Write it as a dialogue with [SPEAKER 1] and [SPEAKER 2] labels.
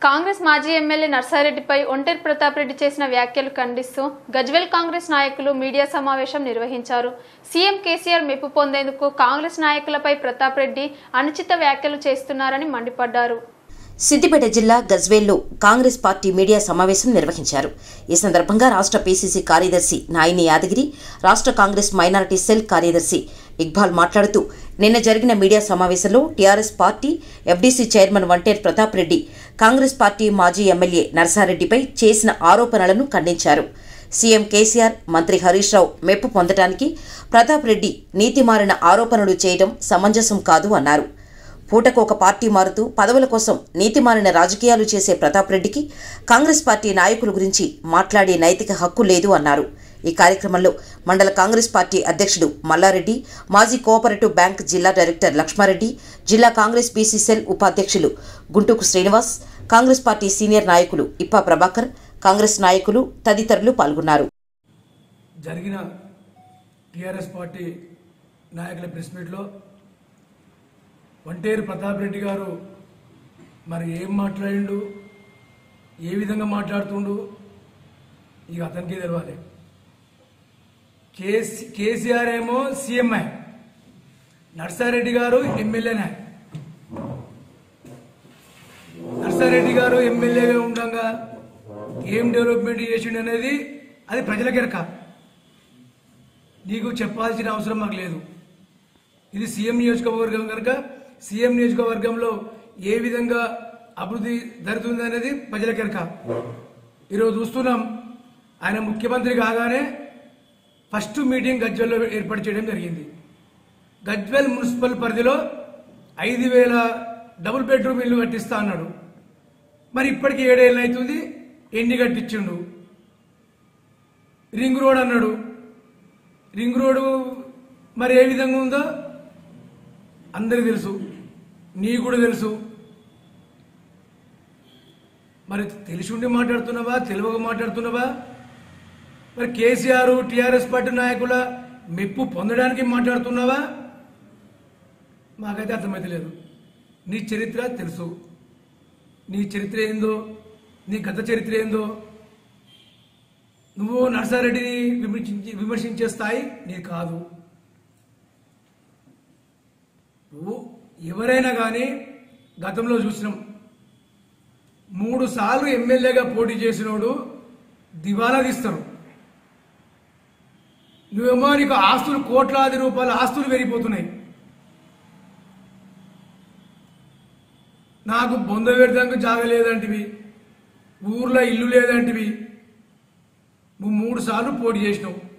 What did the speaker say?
[SPEAKER 1] కాంగ్రెస్ మాజీ ఎమ్మెల్యే నర్సారెడ్డిపై ఒంటేరు ప్రతాప్ రెడ్డి చేసిన వ్యాఖ్యలు ఖండిస్తూ గజ్వెల్ కాంగ్రెస్ నాయకులు మీడియా సమావేశం నిర్వహించారు సీఎం కేసీఆర్ మెప్పు పొందేందుకు కాంగ్రెస్ నాయకులపై ప్రతాప్ రెడ్డి అనుచిత వ్యాఖ్యలు చేస్తున్నారని మండిపడ్డారు
[SPEAKER 2] సిద్దిపేట జిల్లా గజ్వేల్లో కాంగ్రెస్ పార్టీ మీడియా సమావేశం నిర్వహించారు ఈ సందర్భంగా రాష్ట్ర పీసీసీ కార్యదర్శి నాయిని యాదగిరి రాష్ట్ర కాంగ్రెస్ మైనారిటీ సెల్ కార్యదర్శి ఇక్బాల్ మాట్లాడుతూ నిన్న జరిగిన మీడియా సమావేశంలో TRS party FDC chairman Vanter Pratap Reddy Congress party మాజీ ఎమ్మెల్యే నర్సారెడ్డిపై చేసిన ఆరోపణలను ఖండించారు సీఎం కేసీఆర్ మంత్రి హరీష్ రావు మెప్పు పొందటానికి ప్రతాప్ రెడ్డి నీతిమారిన ఆరోపణలు చేయడం సమంజసం కాదు అన్నారు పూటకు ఒక పార్టీ మారుతూ పదవుల కోసం నీతిమాలిన రాజకీయాలు చేసే ప్రతాప్ రెడ్డికి కాంగ్రెస్ పార్టీ నాయకుల గురించి మాట్లాడే నైతిక హక్కు లేదు అన్నారు ఈ కార్యక్రమంలో మండల కాంగ్రెస్ పార్టీ అధ్యక్షుడు మల్లారెడ్డి మాజీ కోఆపరేటివ్ బ్యాంక్ జిల్లా డైరెక్టర్ లక్ష్మారెడ్డి జిల్లా కాంగ్రెస్ బీసీసెల్ ఉపాధ్యక్షులు గుంటూకు శ్రీనివాస్ కాంగ్రెస్ పార్టీ సీనియర్ నాయకులు ఇప్పా ప్రభాకర్ కాంగ్రెస్ నాయకులు తదితరులు పాల్గొన్నారు
[SPEAKER 3] జరిగిన టీఆర్ఎస్ పార్టీ నాయకుల ప్రెస్ మీట్లో వంటేరు ప్రతాప్ రెడ్డి గారు మరి ఏం మాట్లాడిండు ఏ విధంగా మాట్లాడుతుండు ఇక అతనికి తెలవాలి కేసీ కేసీఆర్ ఏమో సీఎంఐ నర్సారెడ్డి గారు ఎమ్మెల్యేనే నర్సారెడ్డి గారు ఎమ్మెల్యేగా ఉండగా ఏం డెవలప్మెంట్ చేసిండు అనేది అది ప్రజలకెరక నీకు చెప్పాల్సిన అవసరం మాకు లేదు ఇది సీఎం నియోజకవర్గం కనుక సీఎం నియోజకవర్గంలో ఏ విధంగా అభివృద్ధి జరుగుతుంది అనేది ప్రజలకెరక ఈరోజు చూస్తున్నాం ఆయన ముఖ్యమంత్రి కాగానే ఫస్ట్ మీటింగ్ గజ్వెల్లో ఏర్పాటు చేయడం జరిగింది గజ్వెల్ మున్సిపల్ పరిధిలో ఐదు వేల డబుల్ బెడ్రూమ్ ఇల్లు కట్టిస్తా అన్నాడు మరి ఇప్పటికి ఏడేళ్ళు అవుతుంది ఎన్ని కట్టించిండు రింగ్ రోడ్ అన్నాడు రింగ్ రోడ్డు మరి ఏ విధంగా ఉందో అందరికి తెలుసు నీ కూడా తెలుసు మరి తెలిసి ఉండి మాట్లాడుతున్నావా తెలివగా మాట్లాడుతున్నావా మరి కేసీఆర్ టీఆర్ఎస్ పార్టీ నాయకుల మెప్పు పొందడానికి మాట్లాడుతున్నావా మాకైతే అర్థమైతే లేదు నీ చరిత్ర తెలుసు నీ చరిత్ర ఏందో నీ గత చరిత్ర ఏందో నువ్వు నర్సారెడ్డిని విమర్శించి విమర్శించే స్థాయి నీ కాదు నువ్వు ఎవరైనా కానీ గతంలో చూసినాం మూడు సార్లు ఎమ్మెల్యేగా పోటీ చేసినోడు దివాలా తీస్తారు నువ్వేమో నీకు ఆస్తులు కోట్లాది రూపాయల ఆస్తులు పెరిగిపోతున్నాయి నాకు బొంద పెడతానికి జాగ లేదంటివి ఊర్లో ఇల్లు లేదంటివి నువ్వు మూడు సార్లు పోటీ చేసినావు